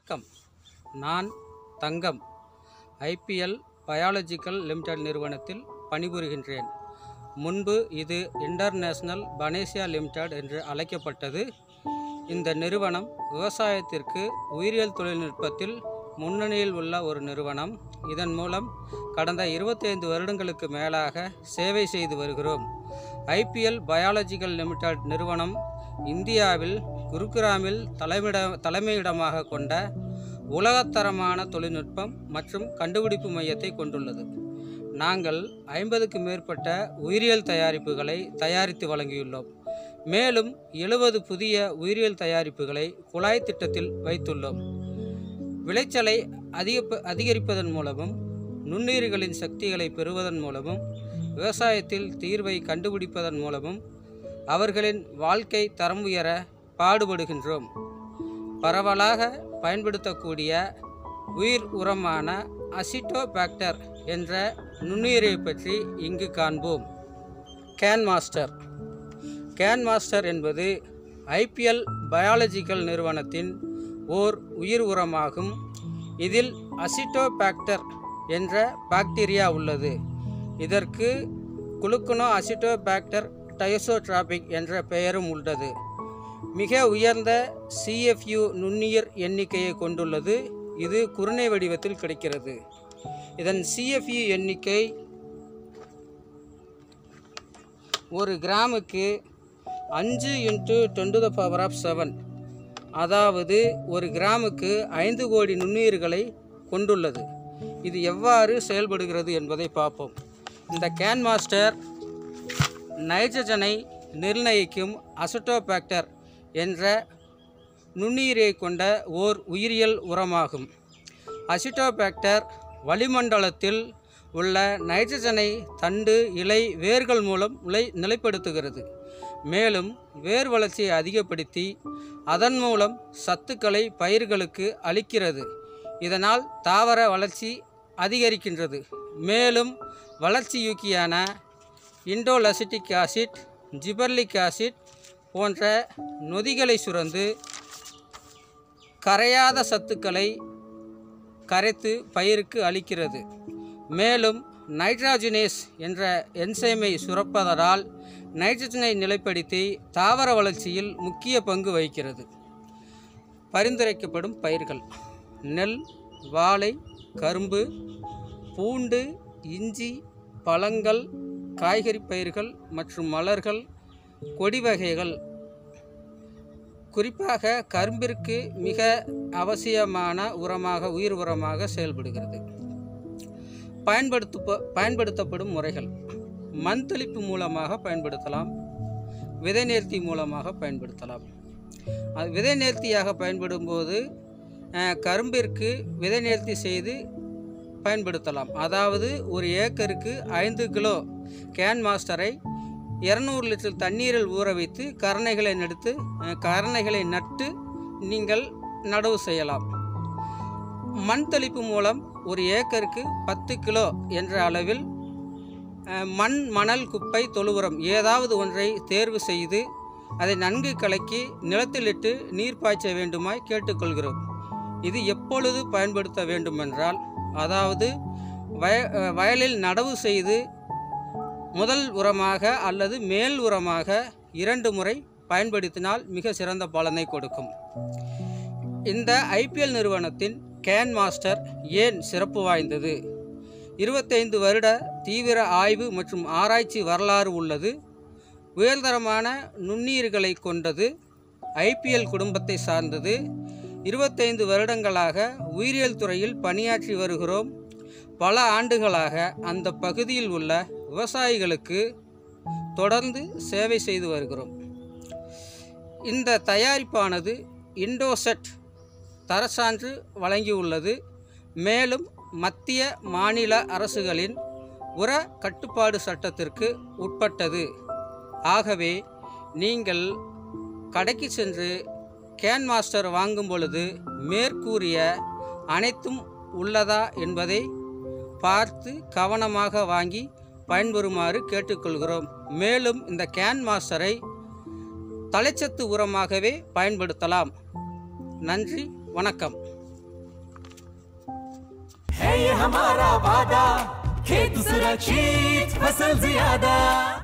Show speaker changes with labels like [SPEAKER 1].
[SPEAKER 1] வணக்கம் நான் தங்கம் IPL biological limited நிறுவனத்தில் பணிபுரிகின்றேன் முன்பு இது இன்டர்நேஷனல் பனேசியா லிமிடெட் என்று அழைக்கப்பட்டது இந்த நிறுவனம் விவசாயத்திற்கு உயிரியல் தொழில்நுட்பத்தில் முன்னணியில் உள்ள ஒரு நிறுவனம் இதன் மூலம் கடந்த 25 வருடங்களுக்கு மேலாக சேவை செய்து வருகிறோம் ஐபிஎல் பயாலஜிக்கல் லிமிடெட் நிறுவனம் இந்தியாவில் குருகிராமில் தலைமையிட தலைமையிடமாக கொண்ட உலகத்தரமான தொழில்நுட்பம் மற்றும் கண்டுபிடிப்பு மையத்தை கொண்டுள்ளது நாங்கள் ஐம்பதுக்கு மேற்பட்ட உயிரியல் தயாரிப்புகளை தயாரித்து வழங்கியுள்ளோம் மேலும் எழுபது புதிய உயிரியல் தயாரிப்புகளை குழாய் திட்டத்தில் வைத்துள்ளோம் விளைச்சலை அதிக அதிகரிப்பதன் மூலமும் நுண்ணுயிர்களின் சக்திகளை பெறுவதன் மூலமும் விவசாயத்தில் தீர்வை கண்டுபிடிப்பதன் மூலமும் அவர்களின் வாழ்க்கை தரம் உயர பாடுபடுகின்றோம் பரவலாக பயன்படுத்தக்கூடிய உயிர் உரமான அசிட்டோபாக்டர் என்ற நுண்ணுயிரை பற்றி இங்கு காண்போம் கேன் மாஸ்டர் கேன் மாஸ்டர் என்பது ஐபிஎல் பயாலஜிக்கல் நிறுவனத்தின் ஓர் உயிர் உரமாகும் இதில் அசிட்டோபாக்டர் என்ற பாக்டீரியா உள்ளது இதற்கு குளுக்கனோ அசிட்டோபாக்டர் டயசோட்ராபிக் என்ற பெயரும் உள்ளது மிக உயர்ந்த சிஎஃப்யு நுண்ணுயிர் எண்ணிக்கையை கொண்டுள்ளது இது குருணை வடிவத்தில் கிடைக்கிறது இதன் சிஎஃப்யு எண்ணிக்கை ஒரு கிராமுக்கு அஞ்சு into ten to the power of seven அதாவது ஒரு கிராமுக்கு ஐந்து கோடி நுண்ணுயிர்களை கொண்டுள்ளது இது எவ்வாறு செயல்படுகிறது என்பதை பார்ப்போம் இந்த கேன் மாஸ்டர் நைட்ரஜனை நிர்ணயிக்கும் அசட்டோபாக்டர் என்ற நுண்ணுயிரை கொண்ட ஓர் உயிரியல் உரமாகும் அசிட்டோபாக்டர் வளிமண்டலத்தில் உள்ள நைட்ரஜனை தண்டு இலை வேர்கள் மூலம் நிலை நிலைப்படுத்துகிறது மேலும் வேர் வளர்ச்சியை அதிகப்படுத்தி அதன் மூலம் சத்துக்களை பயிர்களுக்கு அளிக்கிறது இதனால் தாவர வளர்ச்சி அதிகரிக்கின்றது மேலும் வளர்ச்சியூக்கியான இண்டோலசிட்டிக் ஆசிட் ஜிபர்லிக் ஆசிட் போன்ற நொதிகளை சுரந்து கரையாத சத்துக்களை கரைத்து பயிருக்கு அளிக்கிறது மேலும் நைட்ராஜினேஸ் என்ற என்சைமை சுரப்பதனால் நைட்ரஜனை நிலைப்படுத்தி தாவர வளர்ச்சியில் முக்கிய பங்கு வகிக்கிறது பரிந்துரைக்கப்படும் பயிர்கள் நெல் வாழை கரும்பு பூண்டு இஞ்சி பழங்கள் காய்கறி பயிர்கள் மற்றும் மலர்கள் கொடி வகைகள் குறிப்பாக கரும்பிற்கு மிக அவசியமான உரமாக உயிர் உரமாக செயல்படுகிறது பயன்படுத்த பயன்படுத்தப்படும் முறைகள் மண் தெளிப்பு மூலமாக பயன்படுத்தலாம் விதை நேர்த்தி மூலமாக பயன்படுத்தலாம் அது விதை நேர்த்தியாக பயன்படும்போது அஹ், கரும்பிற்கு விதை நேர்த்தி செய்து பயன்படுத்தலாம் அதாவது ஒரு ஏக்கருக்கு ஐந்து கிலோ கேன் மாஸ்டரை இரநூறு லிட்டர் தண்ணீரில் ஊற வைத்து கரணைகளை நடுத்து அஹ், கரணைகளை நட்டு நீங்கள் நடவு செய்யலாம் மண் தெளிப்பு மூலம் ஒரு ஏக்கருக்கு பத்து கிலோ என்ற அளவில் அஹ், மண் மணல் குப்பை தொழு உரம் ஏதாவது ஒன்றை தேர்வு செய்து அதை நன்கு கலக்கி நிலத்திலிட்டு நீர் பாய்ச்ச வேண்டுமாய் கேட்டுக்கொள்கிறோம் இது எப்பொழுது பயன்படுத்த வேண்டுமென்றால் அதாவது வய அஹ், வயலில் நடவு செய்து முதல் உரமாக அல்லது மேல் உரமாக இரண்டு முறை பயன்படுத்தினால் மிக சிறந்த பலனை கொடுக்கும் இந்த ஐபிஎல் நிறுவனத்தின் கேன் மாஸ்டர் ஏன் சிறப்பு வாய்ந்தது இருபத்தைந்து வருட தீவிர ஆய்வு மற்றும் ஆராய்ச்சி வரலாறு உள்ளது உயர்தரமான நுண்ணுயிர்களை கொண்டது ஐபிஎல் குடும்பத்தை சார்ந்தது இருபத்தைந்து வருடங்களாக உயிரியல் துறையில் பணியாற்றி வருகிறோம் பல ஆண்டுகளாக அந்த பகுதியில் உள்ள விவசாயிகளுக்கு தொடர்ந்து சேவை செய்து வருகிறோம் இந்த தயாரிப்பானது இண்டோசெட் தரசான்று வழங்கியுள்ளது மேலும் மத்திய மாநில அரசுகளின் உர கட்டுப்பாடு சட்டத்திற்கு உட்பட்டது ஆகவே நீங்கள் கடைக்கு சென்று கேன் மாஸ்டர் வாங்கும் பொழுது மேற்கூறிய அனைத்தும் உள்ளதா என்பதை பார்த்து கவனமாக வாங்கி பயன்பெறுமாறு கேட்டுக்கொள்கிறோம் மேலும் இந்த கேன் மாஸ்டரை தலைச்சத்து உரமாகவே பயன்படுத்தலாம் நன்றி வணக்கம்
[SPEAKER 2] ये हमारा वादा खेत सुरक्षित फसल ज्यादा